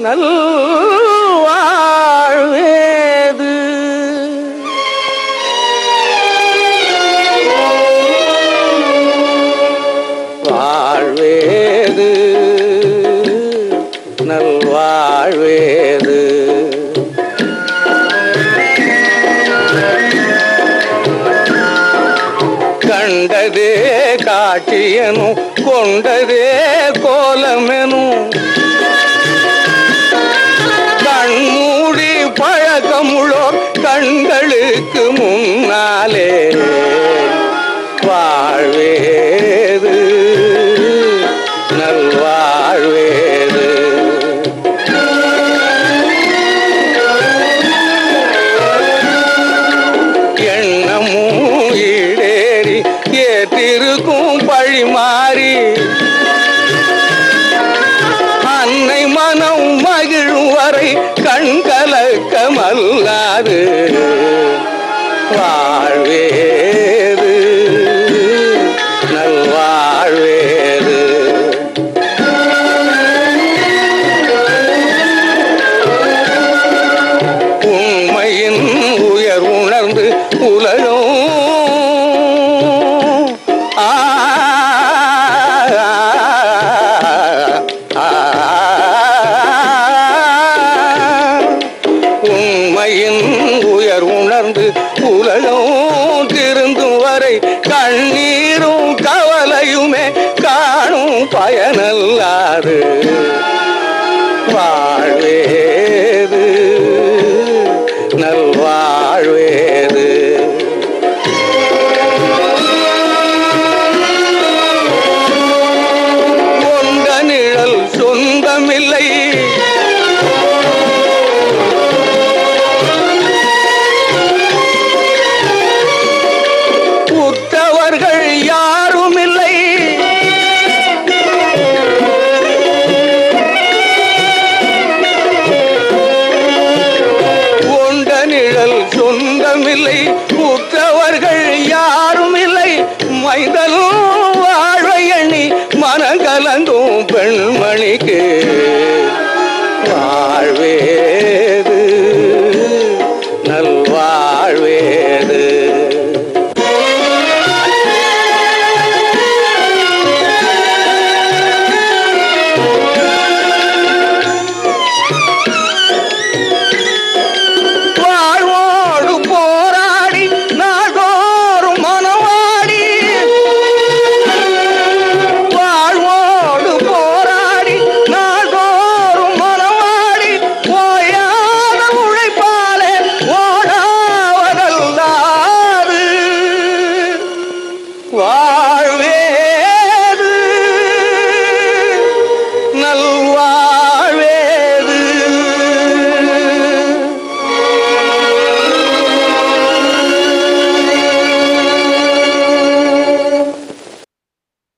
நல்வாழ்வேது வாழ்வேது நல்வாழ்வேது கண்டதே காட்சியனும் கொண்டதே கோலமெனும் கண்மூடி பழக்கமுள்ளோ கண்களுக்கு முன்னாலே வாழ்வேது நல்வாழ்வேது எண்ணமும் ஈடேறி ஏற்றிருக்கும் பழி மாறி அன்னை மனம் மகிழும் வரை கண் கலக்கமல்லாது வாழ்வேது நல்வாழ்வேது உண்மையின் உயர் உணர்ந்து உலகம் ஆ, ஆ, உண்மையின் உயர் உணர்ந்து உலகம் திருந்தும் வரை கண்ணீரும் கவலையுமே காணும் பயனல்லாது வாழ்வேது நல்வாழ்வேது கொண்ட நிழல் சொந்தமில்லை உற்றவர்கள் யாரும் இல்லை கொண்ட நிழல் சொந்தமில்லை உற்றவர்கள் யாரும் இல்லை மைதலும் வாழ்வை எண்ணி மனகலங்கும் பெண்மணிக்கு வாழ்வேது நல்வாழ்வேது வாழ்வோடு போராடி நாடோறும் மனவாடி வாழ்வோடு போராடி நாடோறும் மனவாடி ஓயாத உழைப்பாலே ஓடாவதல்லாது வாழ்வே